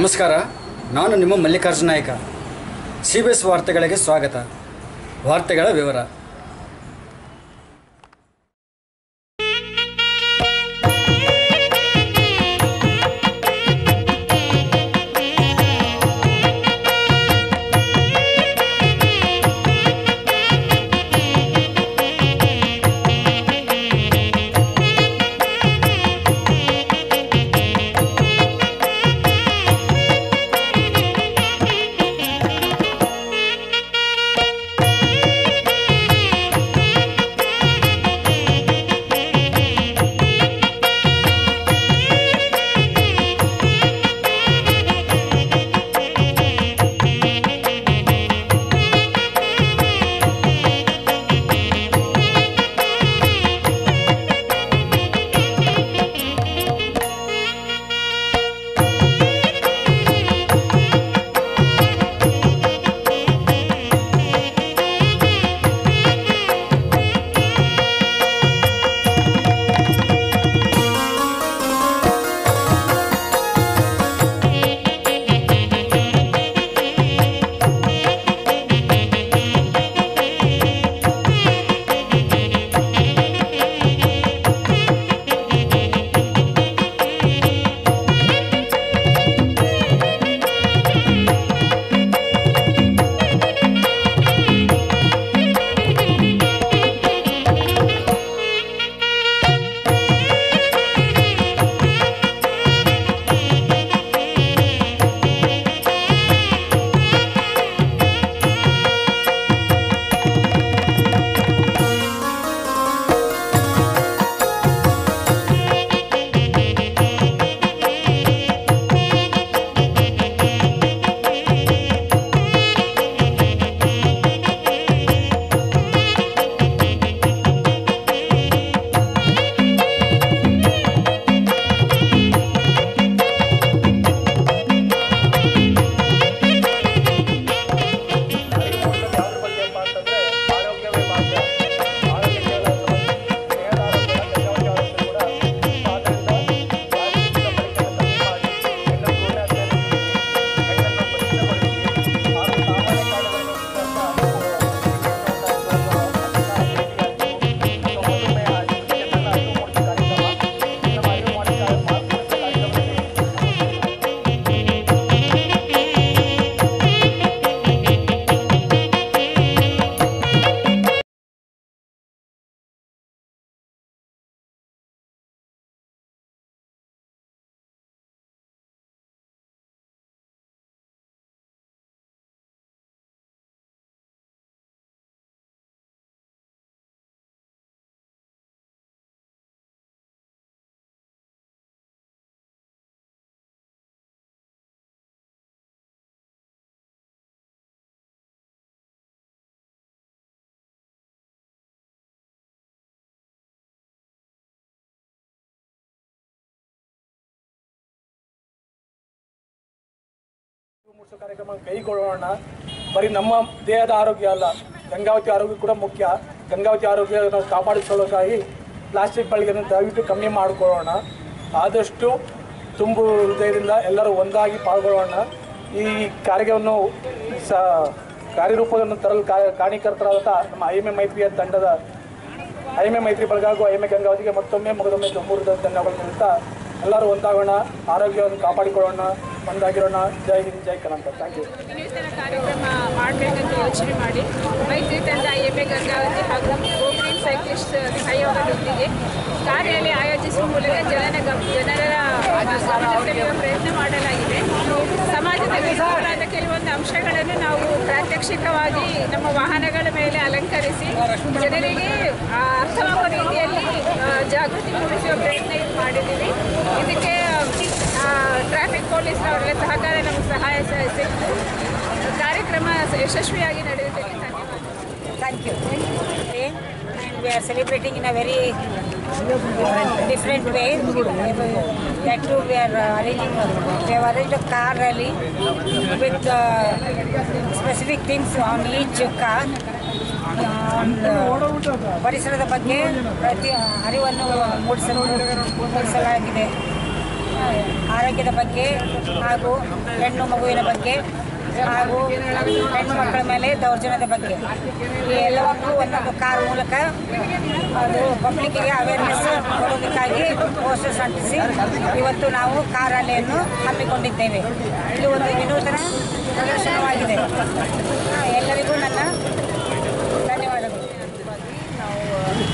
ನಮಸ್ಕಾರ ನಾನು ನಿಮ್ಮ ಮಲ್ಲಿಕಾರ್ಜುನ ನಾಯಕ ಸಿ ಬಿ ಎಸ್ ವಾರ್ತೆಗಳಿಗೆ ಸ್ವಾಗತ ವಾರ್ತೆಗಳ ವಿವರ ಯಾವ್ದ್ರ ಬಗ್ಗೆ ಅಪ್ಪ ಅಂತಂದ್ರೆ ಆರೋಗ್ಯವೇ ಭಾಗ್ಯ ಆರೋಗ್ಯ ಕೇವಲ ದೇಹದ ಆರೋಗ್ಯ ಅಲ್ಲ, ಜಗತ್ತಿನ ಆರೋಗ್ಯ ಕೂಡ ಆದ್ದರಿಂದ ಶಾರೀರಿಕ ಪರೀಕ್ಷೆಯನ್ನು ಕಮ್ಮಿ ಮಾಡಿ ಹೆಣ್ಣನ್ನು ಒಳ್ಳೆ ಅಧ್ಯಯನ ಹೆಣ್ಣನ್ನು ಪರಿಶೀಲನೆಗೊಳಿಸಿ ಹಾಗೂ ಸಾಮಾನ್ಯ ಕಾಯಿಲೆಗಳನ್ನು ಮಧುಮೇಹ ಇದಕ್ಕೆಲ್ಲ ಅರಿವು ಮೂಡಿಸುವ ಕಾರ್ಯಕ್ರಮ ನಮ್ಮ ಅರಿವು ಮಾಡಿ ಮಾರ್ಪಡಿಸುವ ಕಾರ್ಯಕ್ರಮದಲ್ಲಿ ಮೂಡಿಸೋ ಕಾರ್ಯಕ್ರಮ ಕೈಗೊಳ್ಳೋಣ ಬರೀ ನಮ್ಮ ದೇಹದ ಆರೋಗ್ಯ ಅಲ್ಲ ಗಂಗಾವತಿ ಆರೋಗ್ಯ ಕೂಡ ಮುಖ್ಯ ಗಂಗಾವತಿ ಆರೋಗ್ಯ ನಾವು ಕಾಪಾಡಿಕೊಳ್ಳೋಕ್ಕಾಗಿ ಪ್ಲಾಸ್ಟಿಕ್ ಬಳಕೆಯನ್ನು ದಯವಿಟ್ಟು ಕಮ್ಮಿ ಮಾಡಿಕೊಳ್ಳೋಣ ಆದಷ್ಟು ತುಂಬು ಹೃದಯದಿಂದ ಎಲ್ಲರೂ ಒಂದಾಗಿ ಪಾಲ್ಗೊಳ್ಳೋಣ ಈ ಕಾರ್ಯವನ್ನು ಸ ಕಾರ್ಯರೂಪವನ್ನು ತರಲು ಕಾ- ಕಾರಣೀಕರ್ತರಾದಂಥ ನಮ್ಮ ಐ ಎಮ್ ಎ ಮೈತ್ರಿಯ ತಂಡದ ಐ ಎಮ್ ಎ ಮೈತ್ರಿ ಬಳಗ ಹಾಗೂ ಐ ಎಮ್ ಎ ಗಂಗಾವತಿಗೆ ಮತ್ತೊಮ್ಮೆ ಮುಗಿದೊಮ್ಮೆ ತುಂಬೂರದ ಧನ್ಯವಾದಗಳು ನೀಡುತ್ತಾ ಎಲ್ಲರೂ ಒಂದಾಗೋಣ ಆರೋಗ್ಯವನ್ನು ಕಾಪಾಡಿಕೊಳ್ಳೋಣ ಒಂದಾಗಿರೋಣ ಜೈ ಹಿಂದ್ ಜೈ ಕರ್ನಾಟಕ ಥ್ಯಾಂಕ್ ಯು ವಿನೂತನ ಕಾರ್ಯಕ್ರಮ ಮಾಡಬೇಕಂತ ಯೋಚನೆ ಮಾಡಿ ಮೈತ್ರಿ ತಂಡ ಎಮ್ ಎ ಗಂಗಾವತಿ ಹಾಗೂ ಗೋಗ್ರೀನ್ ಸೈಕ್ಲಿಸ್ಟ್ ಸಹಯೋಗದೊಂದಿಗೆ ಕಾರ್ಯಾಲಯ ಆಯೋಜಿಸುವ ಮೂಲಕ ಜನರ ಗಮ್- ಜನರ ಗಮನ ಸೆಳೆಯುವ ಪ್ರಯತ್ನ ಮಾಡಲಾಗಿದೆ ಸಮಾಜದಲ್ಲಿ ವಿಫಲವಾದ ಕೆಲವೊಂದು ಅಂಶಗಳನ್ನು ನಾವು ಪ್ರಾತ್ಯಕ್ಷಿಕವಾಗಿ ನಮ್ಮ ವಾಹನಗಳ ಮೇಲೆ ಅಲಂಕರಿಸಿ ಜನರಿಗೆ ಆ, ಅರ್ಥವಾಗುವ ರೀತಿಯಲ್ಲಿ ಆ, ಜಾಗೃತಿ ಮೂಡಿಸುವ ಪ್ರಯತ್ನ ಇದು ಮಾಡಿದ್ದೀವಿ ಇದಕ್ಕೆ ಟ್ರಾಫಿಕ್ ಪೊಲೀಸ್ನವರ ಸಹಕಾರ ನಮಗೆ ಸಹಾಯ ಸ- ಸಿಕ್ತು ಕಾರ್ಯಕ್ರಮ ಯಶಸ್ವಿಯಾಗಿ ನಡೆಯುತ್ತೇನೆ ಧನ್ಯವಾದ Thank you. Okay. And we are celebrating in a very different way. That too, we are uh, arranging. We have arranged a car rally with uh, specific things on each car. ಒಂದು ಪರಿಸರದ ಬಗ್ಗೆ ಪ್ರತಿ ಅರಿವನ್ನು ಮೂಡಿಸಲು ಮೂಡಿಸಲಾಗಿದೆ ಆರೋಗ್ಯದ ಬಗ್ಗೆ ಹಾಗೂ ಹೆಣ್ಣು ಮಗುವಿನ ಬಗ್ಗೆ ಹಾಗೂ ಹೆಣ್ಣು ಮಕ್ಕಳ ಮೇಲೆ ದೌರ್ಜನ್ಯದ ಬಗ್ಗೆ ಈ ಎಲ್ಲವನ್ನು ಒಂದೊಂದು ಕಾರ್ ಮೂಲಕ ಅದು ಪಬ್ಲಿಕ್ಕಿಗೆ ಅವೇರ್ನೆಸ್ ಕೊಡೋದಕ್ಕಾಗಿ ಪೋಸ್ಟರ್ಸ್ ಅಂಟಿಸಿ ಇವತ್ತು ನಾವು ಕಾರ್ ರ್ಯಾಲಿಯನ್ನು ಹಮ್ಮಿಕೊಂಡಿದ್ದೇವೆ ಇದು ಒಂದು ವಿನೂತನ ಪ್ರದರ್ಶನವಾಗಿದೆ ಎಲ್ಲರಿಗೂ ನನ್ನ ಧನ್ಯವಾದಗಳು ನಾವು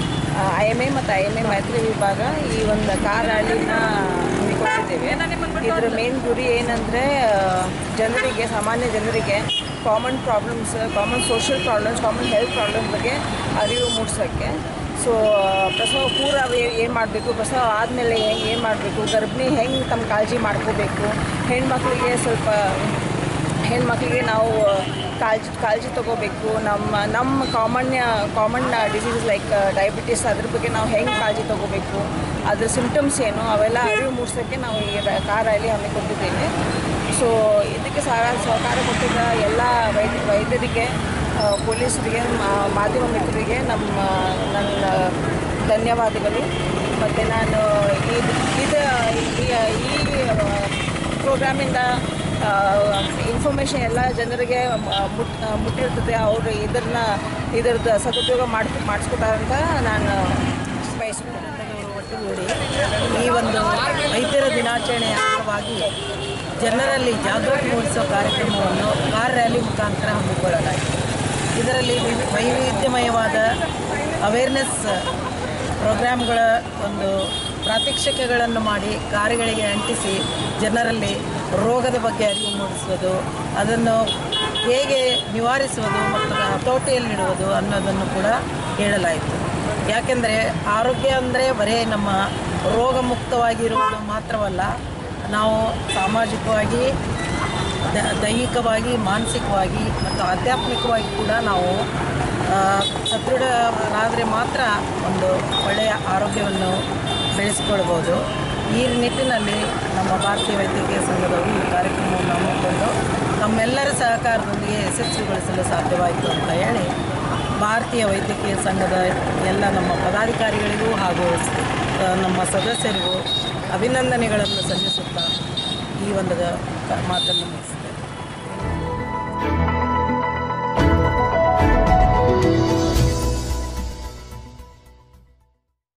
ಐ ಎಮ್ ಎ ಮತ್ತು ಐ ಎಮ್ ಎ ಮೈತ್ರಿ ವಿಭಾಗ ಈ ಒಂದು ಕಾರ್ ರ್ಯಾಲಿನ ಹಮ್ಮಿಕೊಂಡಿದ್ದೇವೆ ಇದರ ಮೇನ್ ಗುರಿ ಏನಂದರೆ ಜನರಿಗೆ ಸಾಮಾನ್ಯ ಜನರಿಗೆ common problems common social problems common health problem ಬಗ್ಗೆ ಅರಿವು ಮೂಡಿಸೋಕ್ಕೆ ಸೊ ಪ್ರಸವ ಪೂರ್ವ ಏನು ಮಾಡಬೇಕು ಪ್ರಸವ ಆದಮೇಲೆ ಏನು ಮಾಡಬೇಕು ಗರ್ಭಿಣಿ ಹೆಂಗೆ ತಮ್ಮ ಕಾಳಜಿ ಮಾಡ್ಕೋಬೇಕು ಹೆಣ್ಮಕ್ಳಿಗೆ ಸ್ವಲ್ಪ ಹೆಣ್ಮಕ್ಳಿಗೆ ನಾವು ಕಾಳಜಿ ಕಾಳಜಿ ತಗೋಬೇಕು ನಮ್ಮ ನಮ್ಮ ಕಾಮನ್ಯ ಕಾಮನ್ ಡಿಸೀಸಸ್ ಲೈಕ್ ಡಯಾಬಿಟಿಸ್ ಅದ್ರ ಬಗ್ಗೆ ನಾವು ಹೆಂಗೆ ಕಾಳಜಿ ತಗೋಬೇಕು ಅದ್ರ ಸಿಂಪ್ಟಮ್ಸ್ ಏನು ಅವೆಲ್ಲ ಅರಿವು ಮೂಡಿಸೋಕ್ಕೆ ನಾವು ಈ ರ- ಕಾರ್ ರ್ಯಾಲಿ ಹಮ್ಮಿಕೊಂಡಿದ್ದೇವೆ ಸೊ ಇದಕ್ಕೆ ಸಹ ಸಹಕಾರ ಕೊಟ್ಟಿದ್ದ ಎಲ್ಲ ವೈದ್ಯ ವೈದ್ಯರಿಗೆ ಆ, ಪೊಲೀಸರಿಗೆ ಮಾ- ಮಾಧ್ಯಮ ಮಿತ್ರರಿಗೆ ನಮ್ಮ ನನ್ನ ಧನ್ಯವಾದಗಳು ಮತ್ತು ನಾನು ಇದು ಇದು ಈ ಪ್ರೋಗ್ರಾಮಿಂದ ಇನ್ಫಾರ್ಮೇಷನ್ ಎಲ್ಲ ಜನರಿಗೆ ಮ- ಮುಟ್ ಮುಟ್ಟಿರ್ತದೆ ಅವರು ಇದನ್ನ ಇದರದ್ದು ಸದುಪಯೋಗ ಮಾಡಿ ಮಾಡಿಸ್ಕೊತಾರಂತ ನಾನು ಬಯಸ್ತೀನಿ ಒಟ್ಟುಗೂಡಿ ಈ ಒಂದು ವೈದ್ಯರ ದಿನಾಚರಣೆಯ ಅಂಗವಾಗಿ ಜನರಲ್ಲಿ ಜಾಗೃತಿ ಮೂಡಿಸುವ ಕಾರ್ಯಕ್ರಮವನ್ನು ಕಾರ್ ರ್ಯಾಲಿ ಮುಖಾಂತರ ಹಮ್ಮಿಕೊಳ್ಳಲಾಗಿದೆ ಇದರಲ್ಲಿ ವಿವಿ- ವೈವಿಧ್ಯಮಯವಾದ ಅವೇರ್ನೆಸ್ ಪ್ರೋಗ್ರಾಮ್ಗಳ ಒಂದು ಪ್ರಾತ್ಯಕ್ಷಿಕೆಗಳನ್ನು ಮಾಡಿ ಕಾರುಗಳಿಗೆ ಅಂಟಿಸಿ ಜನರಲ್ಲಿ ರೋಗದ ಬಗ್ಗೆ ಅರಿವು ಮೂಡಿಸುವುದು ಅದನ್ನು ಹೇಗೆ ನಿವಾರಿಸುವುದು ಮತ್ತು ಹತೋಟಿಯಲ್ಲಿಡುವುದು ಅನ್ನೋದನ್ನು ಕೂಡ ಹೇಳಲಾಯಿತು ಯಾಕೆಂದರೆ ಆರೋಗ್ಯ ಅಂದರೆ ಬರೀ ನಮ್ಮ ರೋಗ ಮುಕ್ತವಾಗಿರುವುದು ಮಾತ್ರವಲ್ಲ ನಾವು ಸಾಮಾಜಿಕವಾಗಿ ದ- ದೈಹಿಕವಾಗಿ ಮಾನಸಿಕವಾಗಿ ಮತ್ತು ಆಧ್ಯಾತ್ಮಿಕವಾಗಿ ಕೂಡ ನಾವು ಆ, ಸದೃಢರಾದರೆ ಮಾತ್ರ ಒಂದು ಒಳ್ಳೆಯ ಆರೋಗ್ಯವನ್ನು ಬೆಳೆಸಿಕೊಳ್ಬೋದು ಈ ನಿಟ್ಟಿನಲ್ಲಿ ನಮ್ಮ ಭಾರತೀಯ ವೈದ್ಯಕೀಯ ಸಂಘದವರು ಈ ಕಾರ್ಯಕ್ರಮವನ್ನು ಹಮ್ಮಿಕೊಂಡು ನಮ್ಮೆಲ್ಲರ ಸಹಕಾರದೊಂದಿಗೆ ಯಶಸ್ವಿಗೊಳಿಸಲು ಸಾಧ್ಯವಾಯಿತು ಅಂತ ಹೇಳಿ ಭಾರತೀಯ ವೈದ್ಯಕೀಯ ಸಂಘದ ಎಲ್ಲ ನಮ್ಮ ಪದಾಧಿಕಾರಿಗಳಿಗೂ ಹಾಗೂ ಆ, ನಮ್ಮ ಸದಸ್ಯರಿಗೂ ಅಭಿನಂದನೆಗಳನ್ನು ಸಲ್ಲಿಸುತ್ತಾ ಈ ಒಂದು ಕ- ಮಾತನ್ನು